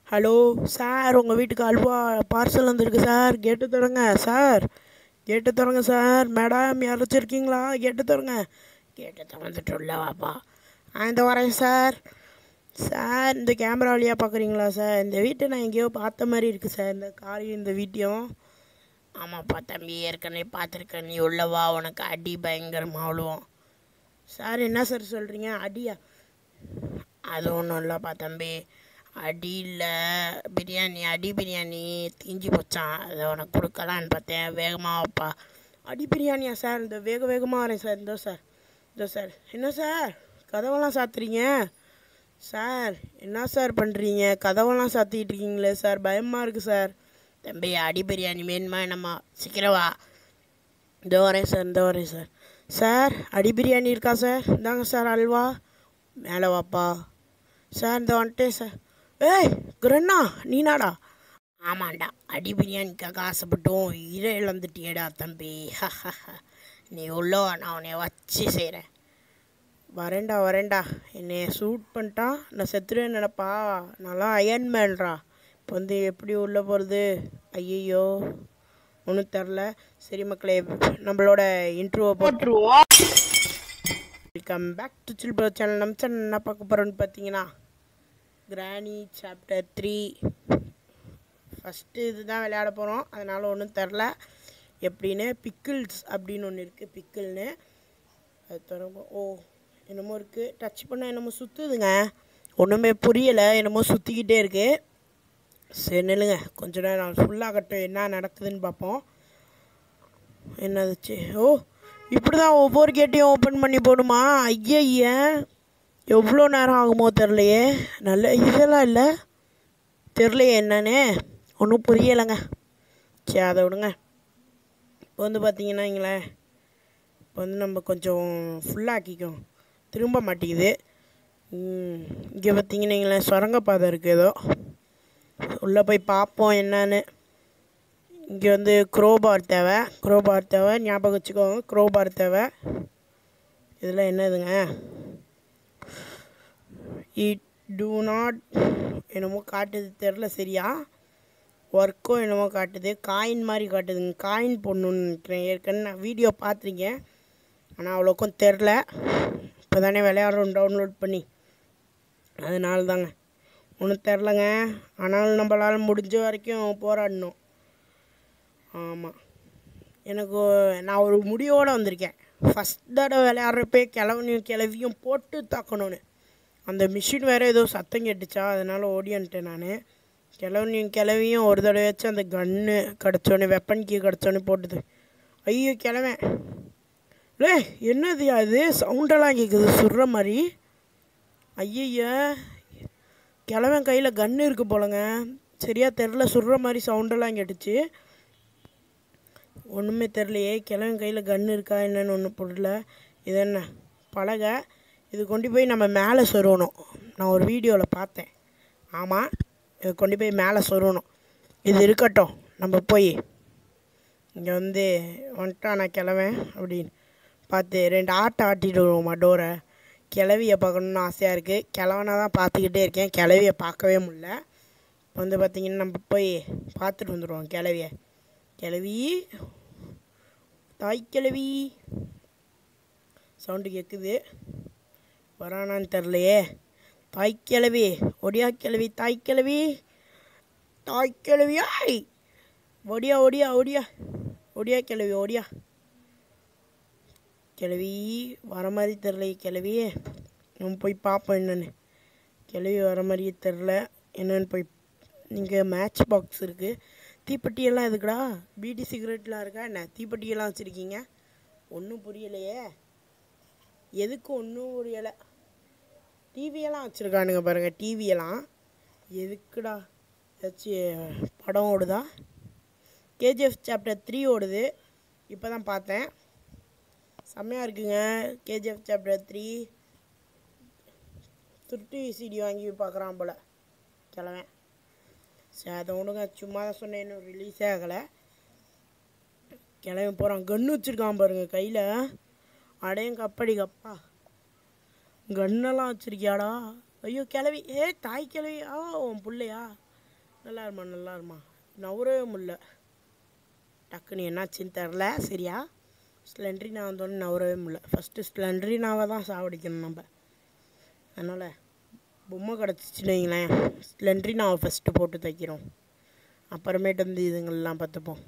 Hello sir உங்கள் வீட்டுக்கு halwa parcel வந்திருக்கு சார் கேட்டு தரங்க சார் கேட்டு தரங்க சார் மேடம் யாராச்சும் இருக்கீங்களா கேட்டு தரங்க கேட்டு திறந்துட்டு உள்ள வாப்பா ஆ இந்த வரேன் சார் சார் இந்த கேமரா வழியாக பார்க்குறீங்களா சார் இந்த வீட்டை நான் எங்கேயோ பார்த்த மாதிரி இருக்குது சார் இந்த காரையும் இந்த வீட்டையும் ஆமாப்பா தம்பி ஏற்கனவே பார்த்துருக்கேன் நீ உள்ள வா உனக்கு அடி பயங்கரமாக அவ்வளோவும் சார் என்ன சார் சொல்கிறீங்க அடியா அது ஒன்றும் இல்லைப்பா தம்பி அடி இல்லை பிரியாணி அடி பிரியாணி தீஞ்சு போச்சான் அதை உனக்கு கொடுக்கலான்னு பார்த்தேன் வேகமாக வைப்பா அடி பிரியாணியா சார் இந்த வேக வேகமாக வரேன் சார் இதோ சார் இதோ சார் என்ன சார் கதவெல்லாம் சாத்துறீங்க சார் என்ன சார் பண்ணுறீங்க கதவெல்லாம் சாத்திட்டு இருக்கீங்களே சார் பயமாக இருக்குது சார் தம்பி அடி பிரியாணி வேணுமா என்னம்மா சீக்கிரம் வா இதோ வரேன் சார் இந்த வரேன் சார் சார் அடி பிரியாணி இருக்கா சார் இந்தாங்க சார் அல்வா மேலே வாப்பா சார் இந்த வந்துட்டேன் சார் ஏய் குரண்ணா நீனாடா ஆமாண்டா அடி பிரியாணிக்காக ஆசைப்பட்டும் இரை இழந்துட்டியேடா தம்பி நீ உள்ளோ நான் உன்னை வச்சு செய்கிறேன் வரேன்டா வரேன்டா என்னைய சூட் பண்ணிட்டான் நான் செத்துருவேன் நினப்பா நல்லா அயன்மேன்ரா இப்போ வந்து எப்படி உள்ளே போகிறது ஐயையோ ஒன்றும் தெரில சரி மக்களே நம்மளோட இன்ட்ரோவை போட்டுருவோம் வெல்கம் பேக் டு சில்போ சேனல் நம்ம சேனல் என்ன பார்க்க போகிறோன்னு பார்த்தீங்கன்னா கிராணி சாப்டர் த்ரீ ஃபஸ்ட்டு இதுதான் விளையாட போகிறோம் அதனால் ஒன்றும் தெரில எப்படின்னு பிக்கிள்ஸ் அப்படின்னு ஒன்று இருக்குது பிக்கிள்னு அது தொடங்க ஓ என்னமோ இருக்குது டச் பண்ண என்னமோ சுற்றுதுங்க ஒன்றுமே புரியலை என்னமோ சுற்றிக்கிட்டே இருக்குது சரி நில்லுங்க கொஞ்ச நேரம் ஃபுல்லாகட்டும் என்ன நடக்குதுன்னு பார்ப்போம் என்னதுச்சு ஓ இப்படி தான் ஒவ்வொரு கேட்டையும் ஓப்பன் பண்ணி போடுமா ஐயய்ய எவ்வளோ நேரம் ஆகுமோ தெரிலையே நல்ல இதெல்லாம் இல்லை தெரிலையே என்னன்னே ஒன்றும் புரியலைங்க சரி அதை விடுங்க இப்போ வந்து பார்த்தீங்கன்னா இங்களேன் இப்போ வந்து நம்ம கொஞ்சம் ஃபுல்லாக்கிக்கும் திரும்ப மாட்டேங்குது இங்கே பார்த்தீங்கன்னா இங்களேன் சுரங்கப்பாதை இருக்குது ஏதோ உள்ளே போய் பார்ப்போம் என்னன்னு இங்கே வந்து க்ரோபார் தேவை க்ரோபார் தேவை ஞாபகம் வச்சுக்கோங்க க்ரோபார் தேவை இதில் என்னதுங்க இட் டூ நாட் என்னமோ காட்டுது தெரில சரியா ஒர்க்கும் என்னமோ காட்டுது காயின் மாதிரி காட்டுதுங்க காயின் போடணுன்னு நினைக்கிறேன் ஏற்கனவே நான் வீடியோ பார்த்துருக்கேன் ஆனால் அவ்வளோக்கும் தெரில இப்போ தானே விளையாடுறோம் டவுன்லோட் பண்ணி அதனால தாங்க ஒன்றும் தெரிலங்க ஆனாலும் நம்மளால் முடிஞ்ச வரைக்கும் போராடணும் ஆமாம் எனக்கு நான் ஒரு முடிவோடு வந்திருக்கேன் ஃபஸ்ட் தடவை விளையாடுறப்பே கிளவனையும் கிளவியும் போட்டு தாக்கணும்னு அந்த மிஷின் வேறு ஏதோ சத்தம் கேட்டுச்சா அதனால் ஓடியான்ட்டேன் நான் கிளவனையும் கிளவியும் ஒரு தடவையாச்சும் அந்த கன்று கிடச்சோன்னே வெப்பன் கீ கிடச்சோன்னே போட்டுது ஐயோ கிளவன் லே என்னது அது சவுண்டெல்லாம் கேட்குது சுடுற மாதிரி ஐயய்ய கிழவன் கையில் கன்று இருக்கு போலங்க சரியாக தெரில சுடுற மாதிரி சவுண்டெல்லாம் கேட்டுச்சு ஒன்றுமே தெரிலையே கிழவன் கையில் கன்று இருக்கா என்னன்னு ஒன்றும் புரியல இது என்ன பலகை இது கொண்டு போய் நம்ம மேலே சொருகணும் நான் ஒரு வீடியோவில் பார்த்தேன் ஆமாம் இது கொண்டு போய் மேலே சொருகணும் இது இருக்கட்டும் நம்ம போய் இங்கே வந்து வந்துட்டான் நான் கிழவன் அப்படின்னு பார்த்து ரெண்டு ஆட்டை ஆட்டிட்டு வருவோமா டோரை கிளவியை பார்க்கணுன்னு ஆசையாக இருக்குது கிழவனை தான் பார்த்துக்கிட்டே இருக்கேன் கிளவியை பார்க்கவே முடில இப்போ வந்து பார்த்திங்கன்னா நம்ம போய் பார்த்துட்டு வந்துடுவோம் கிளவிய கிளவி தாய் கிளவி சவுண்டு கேட்குது வரானான்னு தெரிலையே தாய் கிளவி ஒடியா கிளவி தாய் கிளவி தாய் கிளவியாய் ஒடியா ஒடியா ஒடியா ஒடியா கிளவி ஒடியா கிளவி வர மாதிரி தெரில கிளவி நம்ம போய் பார்ப்போம் என்னென்னு கிளவி வர மாதிரியே தெரில என்னென்னு போய் இங்கே மேட்ச் பாக்ஸ் இருக்குது தீப்பெட்டியெல்லாம் எதுக்குடா பீடி சிகரெட்லாம் இருக்கா என்ன தீப்பெட்டியெல்லாம் வச்சுருக்கீங்க ஒன்றும் புரியலையே எதுக்கு ஒன்றும் புரியலை டிவியெல்லாம் வச்சுருக்கானுங்க பாருங்கள் டிவியெல்லாம் எதுக்குடா ஏதாச்சும் படம் ஓடுதா கேஜிஎஃப் சாப்டர் த்ரீ ஓடுது இப்போ தான் பார்த்தேன் செம்மையாக இருக்குங்க கேஜிஎஃப் சாப்டர் த்ரீ திருட்டு சிடி வாங்கி பார்க்குறான் போல் கிழவன் சரி அதை ஒன்றுங்க சும்மா தான் சொன்னேன் இன்னும் ரிலீஸே ஆகலை கிளம்பி போகிறான் கன்று வச்சுருக்கான் பாருங்க கையில் அடையும் கப்படி கப்பா கன்னெல்லாம் வச்சுருக்கியாடா ஐயோ கிளவி ஏ தாய் கிளவி ஆ உன் பிள்ளையா நல்லா இருமா நல்லா இருமா நவரவே முடியல டக்குன்னு என்னாச்சுன்னு தெரில சரியா ஸ்லெண்ட்ரினா வந்தோடனே நவரவே முடியல ஃபஸ்ட்டு ஸ்லெண்ட்ரினாவை தான் சாவடிக்கணும் நம்ம அதனால் பொம்மை கிடச்சிச்சின்னு வைங்களேன் ஸ்லெண்ட்ரினாவை ஃபஸ்ட்டு போட்டு தைக்கிறோம் அப்புறமேட்டு வந்து இதுங்கள்லாம் பார்த்துப்போம்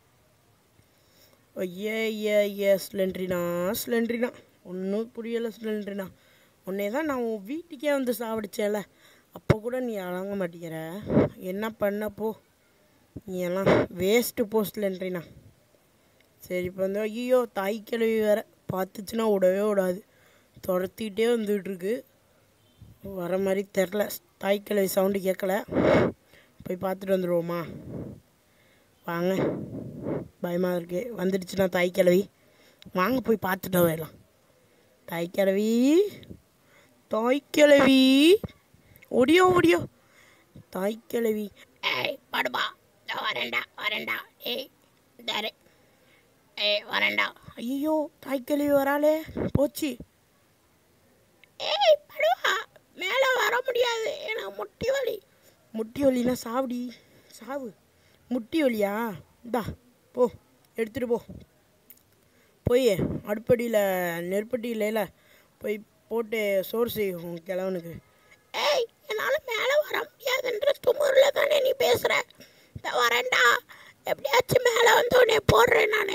ஐயே ஐயே ஐயே ஸ்லெண்ட்ரினா ஸ்லெண்ட்ரினா ஒன்றும் புரியலை ஸ்லெண்ட்ரினா உன்னே தான் நான் உன் வீட்டுக்கே வந்து சாவடிச்சேன்ல அப்போ கூட நீ அழங்க மாட்டேங்கிற என்ன பண்ண போ நீ எல்லாம் வேஸ்ட்டு போ ஸ்லெண்ட்ரினா சரி இப்போ வந்து ஐயோ தாய் கிழவி வேற பார்த்துச்சுன்னா விடவே விடாது துரத்திக்கிட்டே வந்துகிட்ருக்கு வர மாதிரி தெரில தாய் கிழவி சவுண்டு கேட்கல போய் பார்த்துட்டு வந்துடுவோமா வாங்க பயமாக இருக்கு வந்துடுச்சுன்னா தாய் கிழவி வாங்க போய் பார்த்துட்டு வரலாம் தாய் கிழவி தாய் கிழவி ஒடியோ ஒடியோ தாய் கிழவி ஏய் படுபா இதோ வரேன்டா வரேன்டா ஏய் தரே ஏய் வரேன்டா ஐயோ தாய் கிழவி வராளே போச்சு ஏய் படுவா மேலே வர முடியாது எனக்கு முட்டி வலி முட்டி வலினா சாவடி சாவு முட்டி வலியா இந்தா போ எடுத்துகிட்டு போ போய் அடுப்படியில் நெருப்பட்டியில் போய் போட்டு சோறு செய்யும் கிழவனுக்கு ஏய் என்னால் மேலே வர முடியாதுன்ற துமுறில் தானே நீ பேசுகிற இந்த வரேன்டா எப்படியாச்சும் மேலே வந்தோடனே போடுறேன் நான்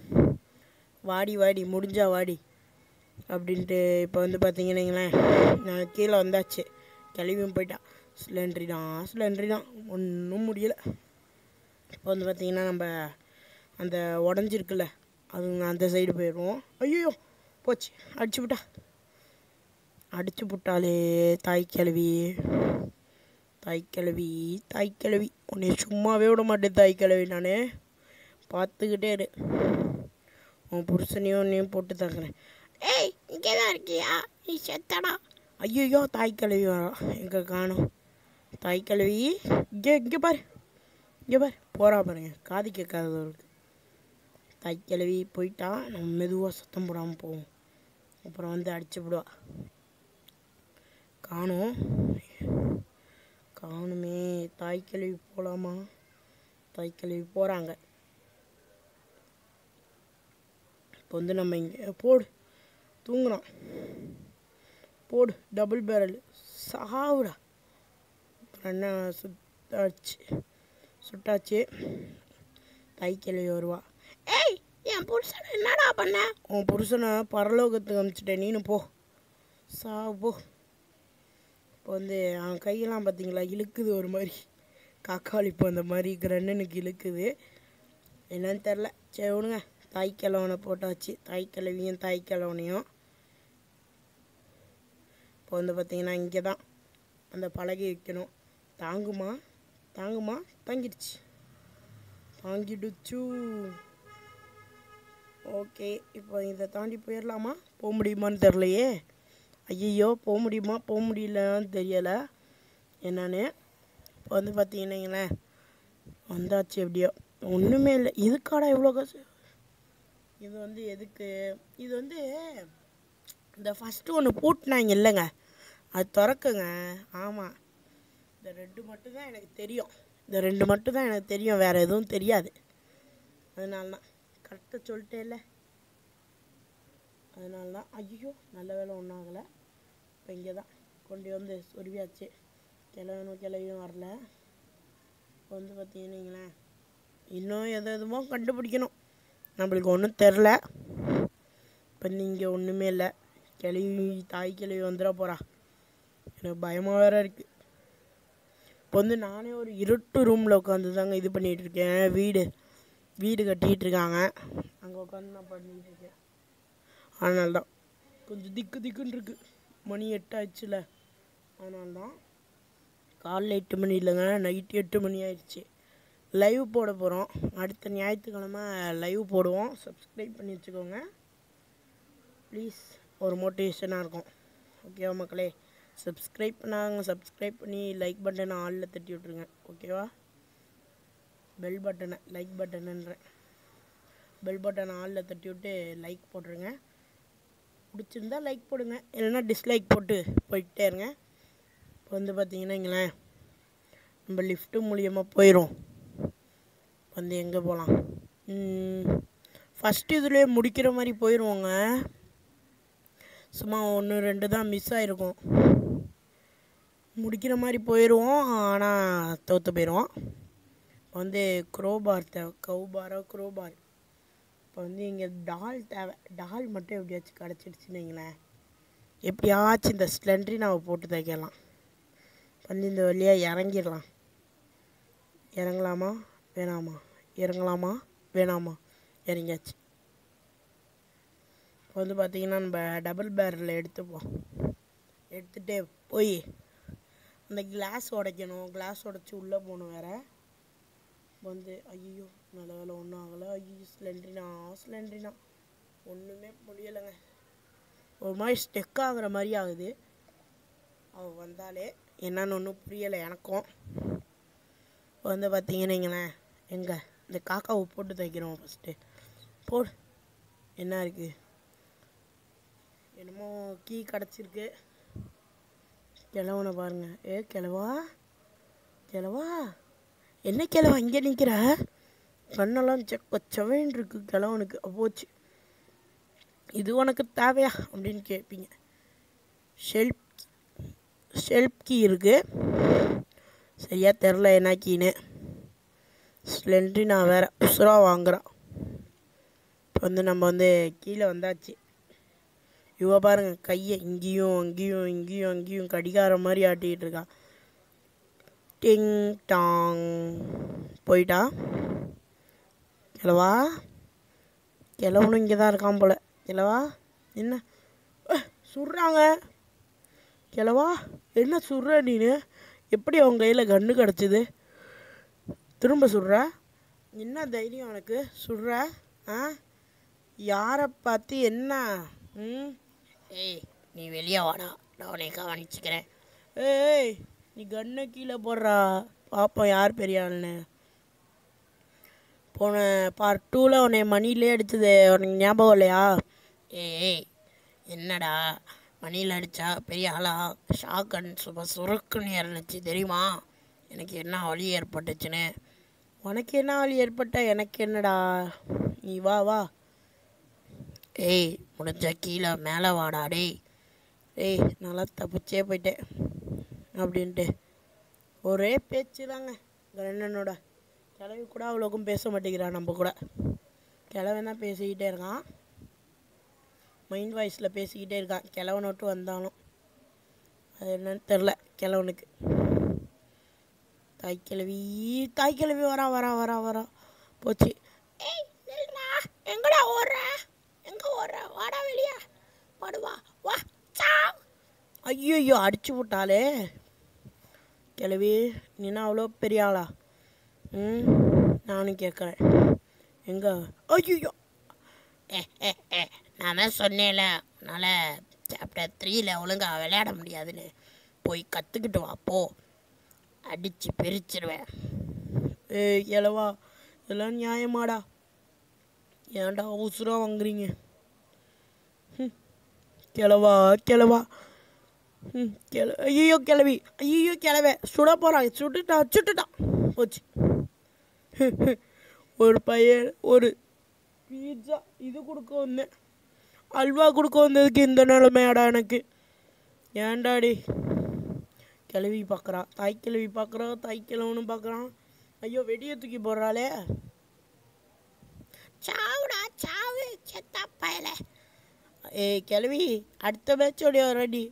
வாடி வாடி முடிஞ்சா வாடி அப்படின்ட்டு இப்போ வந்து பார்த்தீங்கன்னா நான் கீழே வந்தாச்சு கிளம்பியும் போயிட்டான் சிலிண்ட்ரி தான் சிலிண்ட்ரி தான் ஒன்றும் முடியலை இப்போ வந்து பார்த்தீங்கன்னா நம்ம அந்த உடஞ்சிருக்குல்ல அது அந்த சைடு போயிடுவோம் ஐயோ போச்சு அடிச்சு விட்டா அடிச்சு விட்டாலே தாய் கிழவி தாய் கிழவி தாய் கிழவி உன்னை சும்மாவே விட மாட்டேன் தாய் கிழவி நான் பார்த்துக்கிட்டே இரு உன் புருஷனையும் உன்னையும் போட்டு தாக்குறேன் ஏய் இங்கே தான் இருக்கியா நீ செத்தடா ஐயோ தாய் கிழவி வரா எங்கே காணும் தாய் கிழவி இங்கே இங்கே பாரு இங்கே பாரு போகிறா பாருங்க காது கேட்காதவர்களுக்கு தாய் கிழவி போயிட்டா நம்ம மெதுவாக சத்தம் போடாமல் போவோம் அப்புறம் வந்து அடிச்சு விடுவா காணும் காணுமே தாய் கிழவி போகலாமா தாய் கிழவி போகிறாங்க இப்போ வந்து நம்ம இங்கே போடு தூங்குறான் போடு டபுள் பேரல் சாவுடா அப்புறம் என்ன சுட்டாச்சு சுட்டாச்சு தாய் கிழவி வருவா ஏய் என் புருஷனை என்னடா பண்ண உன் புருஷனை பரலோகத்துக்கு அனுப்பிச்சிட்டேன் நீனு போ சாவு போ இப்போ வந்து அவன் கையெல்லாம் பார்த்தீங்களா இழுக்குது ஒரு மாதிரி காக்காளி இப்போ அந்த மாதிரி கிரண்ணனுக்கு இழுக்குது என்னன்னு தெரில சரி விடுங்க தாய் கிழவனை போட்டாச்சு தாய் கிழவியும் தாய் கிழவனையும் இப்போ வந்து பார்த்தீங்கன்னா இங்கே தான் அந்த பலகை வைக்கணும் தாங்குமா தாங்குமா தாங்கிடுச்சு தாங்கிடுச்சு ஓகே இப்போ இதை தாண்டி போயிடலாமா போக முடியுமான்னு தெரிலையே ஐயோ போக முடியுமா போக முடியலன்னு தெரியலை என்னன்னு இப்போ வந்து பார்த்தீங்கன்னீங்களேன் வந்தாச்சு எப்படியோ ஒன்றுமே இல்லை இதுக்காடா இவ்வளோ காசு இது வந்து எதுக்கு இது வந்து இந்த ஃபஸ்ட்டு ஒன்று பூட்டினாங்க இல்லைங்க அது திறக்குங்க ஆமாம் இந்த ரெண்டு மட்டும்தான் எனக்கு தெரியும் இந்த ரெண்டு மட்டும்தான் எனக்கு தெரியும் வேறு எதுவும் தெரியாது அதனால தான் கரெக்டாக சொல்லிட்டேல்ல அதனால தான் ஐயோ நல்ல வேலை ஒன்றும் ஆகலை இப்போ இங்கே தான் கொண்டு வந்து சொருவியாச்சு கிளவனும் கிளவியும் வரல இப்போ வந்து பார்த்தீங்கன்னீங்களேன் இன்னும் எது எதுமோ கண்டுபிடிக்கணும் நம்மளுக்கு ஒன்றும் தெரில இப்போ நீங்கள் ஒன்றுமே இல்லை கிளவி தாய் கிளவி வந்துட போகிறா எனக்கு பயமாக வேற இருக்குது இப்போ வந்து நானே ஒரு இருட்டு ரூமில் உட்காந்து தாங்க இது பண்ணிகிட்டு இருக்கேன் வீடு வீடு கட்டிகிட்டு இருக்காங்க அங்கே உட்காந்து நான் பண்ணிகிட்டு இருக்கேன் அதனால தான் கொஞ்சம் திக்கு திக்குன்னு இருக்கு மணி எட்டு ஆச்சுல அதனால தான் காலைல எட்டு மணி இல்லைங்க நைட்டு எட்டு மணி ஆயிடுச்சு லைவ் போட போகிறோம் அடுத்த ஞாயிற்றுக்கிழமை லைவ் போடுவோம் சப்ஸ்கிரைப் பண்ணி வச்சுக்கோங்க ப்ளீஸ் ஒரு மோட்டிவேஷனாக இருக்கும் ஓகேவா மக்களே சப்ஸ்கிரைப் பண்ணாங்க சப்ஸ்கிரைப் பண்ணி லைக் பட்டனை ஆளில் தட்டி விட்ருங்க ஓகேவா பெல் பட்டனை லைக் பட்டனுன்றேன் பெல் பட்டனை ஆளில் தட்டி விட்டு லைக் போட்டுருங்க பிடிச்சிருந்தா லைக் போடுங்க இல்லைன்னா டிஸ்லைக் போட்டு போயிட்டே இருங்க இப்போ வந்து பார்த்தீங்கன்னா இங்களேன் நம்ம லிஃப்ட்டு மூலியமாக போயிடும் வந்து எங்கே போகலாம் ஃபஸ்ட்டு இதுலேயே முடிக்கிற மாதிரி போயிடுவோங்க சும்மா ஒன்று ரெண்டு தான் மிஸ் ஆகிருக்கும் முடிக்கிற மாதிரி போயிடுவோம் ஆனால் தோற்று போயிடுவோம் வந்து க்ரோபார் தேவை கவுபாரோ க்ரோபார் இப்போ வந்து இங்கே டால் தேவை டால் மட்டும் எப்படியாச்சும் கிடச்சிடுச்சுன்னு வைங்களேன் எப்படியாச்சும் இந்த ஸ்லெண்ட்ரினாவை போட்டு தைக்கலாம் வந்து இந்த வழியாக இறங்கிடலாம் இறங்கலாமா வேணாமா இறங்கலாமா வேணாமா இறங்கியாச்சு இப்போ வந்து பார்த்தீங்கன்னா நம்ம டபுள் பேரில் எடுத்துப்போம் எடுத்துகிட்டே போய் அந்த கிளாஸ் உடைக்கணும் கிளாஸ் உடச்சி உள்ளே போகணும் வேறு வந்து ஐயோ நல்ல வேலை ஒன்றும் ஆகலை ஐயோ சிலிண்ட்ரினா சிலிண்ட்ரினா ஒன்றுமே முடியலைங்க ஒரு மாதிரி ஸ்டெக் ஆகுற மாதிரி ஆகுது அவன் வந்தாலே என்னன்னு ஒன்றும் புரியலை எனக்கும் வந்து பார்த்தீங்கன்னு வைங்களேன் எங்கே இந்த காக்காவை போட்டு தைக்கிறோம் ஃபஸ்ட்டு போடு என்ன இருக்குது என்னமோ கீ கிடச்சிருக்கு கிழவனை பாருங்க ஏ கிழவா கிழவா என்ன கிழவா இங்கே நிற்கிற கண்ணெல்லாம் செக்க செவன் இருக்கு கிழவனுக்கு போச்சு இது உனக்கு தேவையா அப்படின்னு கேட்பீங்க ஷெல்ப் ஷெல்ப் கீ இருக்கு சரியா தெரில என்ன கீன்னு ஸ்லெண்ட்ரி நான் வேற உசுரா வாங்குறான் இப்போ வந்து நம்ம வந்து கீழே வந்தாச்சு இவ பாருங்க கையை இங்கேயும் அங்கேயும் இங்கேயும் அங்கேயும் கடிகார மாதிரி ஆட்டிகிட்டு இருக்கான் டிங் டாங் போயிட்டா கிழவா கிழவனும் இங்கே தான் இருக்கான் போல கிழவா என்ன அஹ், சுடுறாங்க கிழவா என்ன சுடுற நீனு எப்படி அவங்க கையில் கன்று கிடச்சிது திரும்ப சுடுற என்ன தைரியம் உனக்கு சுடுற ஆ யாரை பார்த்து என்ன ம் ஏய் நீ வெளியே வாடா நான் உன்னை கவனிச்சுக்கிறேன் ஏய் நீ கண்ணை கீழே போடுறா பார்ப்போம் யார் பெரிய ஆள்னு போன பார்ட் டூவில் உன்னை மணிலே அடிச்சது உனக்கு ஞாபகம் இல்லையா ஏய் ஏய் என்னடா மணியில் அடித்தா பெரிய ஆளா ஷாக்கன் சுப சுருக்குன்னு இருந்துச்சு தெரியுமா எனக்கு என்ன வலி ஏற்பட்டுச்சுன்னு உனக்கு என்ன வலி ஏற்பட்ட எனக்கு என்னடா நீ வா வா ஏய் முடிஞ்ச கீழே மேலே வாடா டேய் ஏய் நல்லா தப்பிச்சே போயிட்டேன் அப்படின்ட்டு ஒரே பேச்சு தாங்க கண்ணனோட கிளவி கூட அவ்வளோக்கும் பேச மாட்டேங்கிறான் நம்ம கூட கிழவன் தான் பேசிக்கிட்டே இருக்கான் மைண்ட் வாய்ஸில் பேசிக்கிட்டே இருக்கான் கிழவனோட்டு வந்தாலும் அது என்னன்னு தெரில கிழவனுக்கு தாய் கிழவி தாய் கிழவி வரா வரா வரா வரா போச்சு ஏய் நில்றா எங்கடா ஓடுற எங்க ஓடுற வாடா வெளியா வாடுவா வா சாவ் ஐயோ அடிச்சு விட்டாளே கிழவி நீனா அவ்வளோ பெரிய ஆளா ம் நானும் கேட்குறேன் எங்க ஐயோ ஏ ஏ ஏ நான் தான் சொன்னேன்ல உன்னால் சாப்டர் த்ரீல ஒழுங்காக விளையாட முடியாதுன்னு போய் கற்றுக்கிட்டு வா போ அடித்து பிரிச்சிருவேன் ஏய் கிழவா இதெல்லாம் நியாயமாடா ஏன்டா அவசரம் வாங்குறீங்க ஹம். கிழவா கிழவா ம் கிள ஐயோ கிளவி ஐயோ கிளவே சுட போகிறான் சுட்டுட்டான் சுட்டுட்டான் போச்சு ஒரு பையன் ஒரு பீட்சா இது கொடுக்க வந்தேன் அல்வா கொடுக்க வந்ததுக்கு இந்த நிலைமையாடா எனக்கு ஏன்டாடி கிளவி பார்க்குறான் தாய் கிளவி பார்க்குறான் தாய் கிழவனும் பார்க்குறான் ஐயோ வெடியை தூக்கி போடுறாளே சாவுடா சாவு செத்தா பயல ஏய் கிளவி அடுத்த மேட்சோடைய ரெடி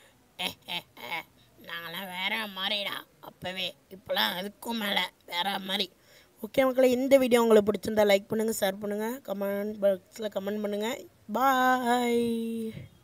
நாங்களாம் வேற மாதிரிடா அப்போவே இப்போலாம் அதுக்கும் மேலே வேற மாதிரி ஓகே மக்களே இந்த வீடியோ உங்களுக்கு பிடிச்சிருந்தா லைக் பண்ணுங்கள் ஷேர் பண்ணுங்கள் கமெண்ட் பாக்ஸில் கமெண்ட் பண்ணுங்கள் பாய்